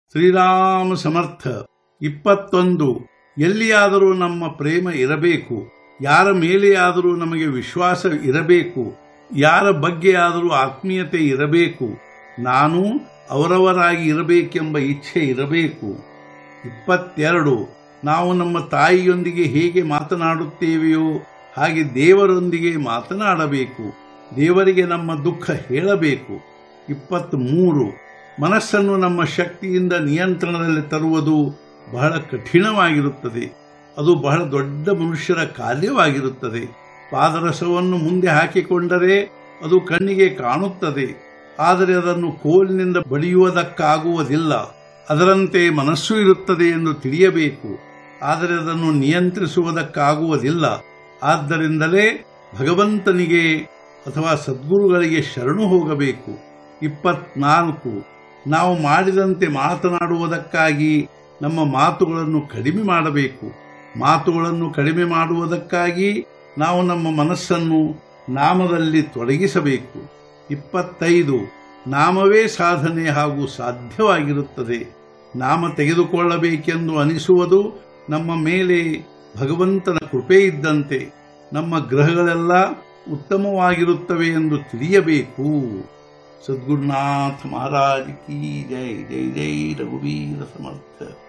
ಶ್ರೀರಾಮ ಸಮರ್ಥ ಇಪ್ಪತ್ತೊಂದು ಎಲ್ಲಿಯಾದರೂ ನಮ್ಮ ಪ್ರೇಮ ಇರಬೇಕು ಯಾರ ಮೇಲೆಯಾದರೂ ನಮಗೆ ವಿಶ್ವಾಸ ಇರಬೇಕು ಯಾರ ಬಗ್ಗೆಯಾದರೂ ಆತ್ಮೀಯತೆ ಇರಬೇಕು ನಾನು ಅವರವರಾಗಿ ಇರಬೇಕೆಂಬ ಇಚ್ಛೆ ಇರಬೇಕು ಇಪ್ಪತ್ತೆರಡು ನಾವು ನಮ್ಮ ತಾಯಿಯೊಂದಿಗೆ ಹೇಗೆ ಮಾತನಾಡುತ್ತೇವೆಯೋ ಹಾಗೆ ದೇವರೊಂದಿಗೆ ಮಾತನಾಡಬೇಕು ದೇವರಿಗೆ ನಮ್ಮ ದುಃಖ ಹೇಳಬೇಕು ಇಪ್ಪತ್ತ್ಮೂರು ಮನಸ್ಸನ್ನು ನಮ್ಮ ಶಕ್ತಿಯಿಂದ ನಿಯಂತ್ರಣದಲ್ಲಿ ತರುವುದು ಬಹಳ ಕಠಿಣವಾಗಿರುತ್ತದೆ ಅದು ಬಹಳ ದೊಡ್ಡ ಮನುಷ್ಯರ ಕಾರ್ಯವಾಗಿರುತ್ತದೆ ಪಾದರಸವನ್ನು ಮುಂದೆ ಹಾಕಿಕೊಂಡರೆ ಅದು ಕಣ್ಣಿಗೆ ಕಾಣುತ್ತದೆ ಆದರೆ ಅದನ್ನು ಕೋಲಿನಿಂದ ಬಡಿಯುವುದಕ್ಕಾಗುವುದಿಲ್ಲ ಅದರಂತೆ ಮನಸ್ಸು ಇರುತ್ತದೆ ಎಂದು ತಿಳಿಯಬೇಕು ಆದರೆ ಅದನ್ನು ನಿಯಂತ್ರಿಸುವುದಕ್ಕಾಗುವುದಿಲ್ಲ ಆದ್ದರಿಂದಲೇ ಭಗವಂತನಿಗೆ ಅಥವಾ ಸದ್ಗುರುಗಳಿಗೆ ಶರಣು ಹೋಗಬೇಕು ಇಪ್ಪತ್ನಾಲ್ಕು ನಾವು ಮಾಡಿದಂತೆ ಮಾತನಾಡುವುದಕ್ಕಾಗಿ ನಮ್ಮ ಮಾತುಗಳನ್ನು ಕಡಿಮೆ ಮಾಡಬೇಕು ಮಾತುಗಳನ್ನು ಕಡಿಮೆ ಮಾಡುವುದಕ್ಕಾಗಿ ನಾವು ನಮ್ಮ ಮನಸ್ಸನ್ನು ನಾಮದಲ್ಲಿ ತೊಡಗಿಸಬೇಕು ಇಪ್ಪತ್ತೈದು ನಾಮವೇ ಸಾಧನೆ ಹಾಗೂ ಸಾಧ್ಯವಾಗಿರುತ್ತದೆ ನಾಮ ತೆಗೆದುಕೊಳ್ಳಬೇಕೆಂದು ಅನಿಸುವುದು ನಮ್ಮ ಮೇಲೆ ಭಗವಂತನ ಕೃಪೆ ಇದ್ದಂತೆ ನಮ್ಮ ಗ್ರಹಗಳೆಲ್ಲ ಉತ್ತಮವಾಗಿರುತ್ತವೆ ಎಂದು ತಿಳಿಯಬೇಕು ಸದ್ಗುರುನಾಥ ಮಹಾರಾಜ್ ಕಿ ಜೈ ಜೈ ಜೈ ರಘುವೀರ ಸಮರ್ಥ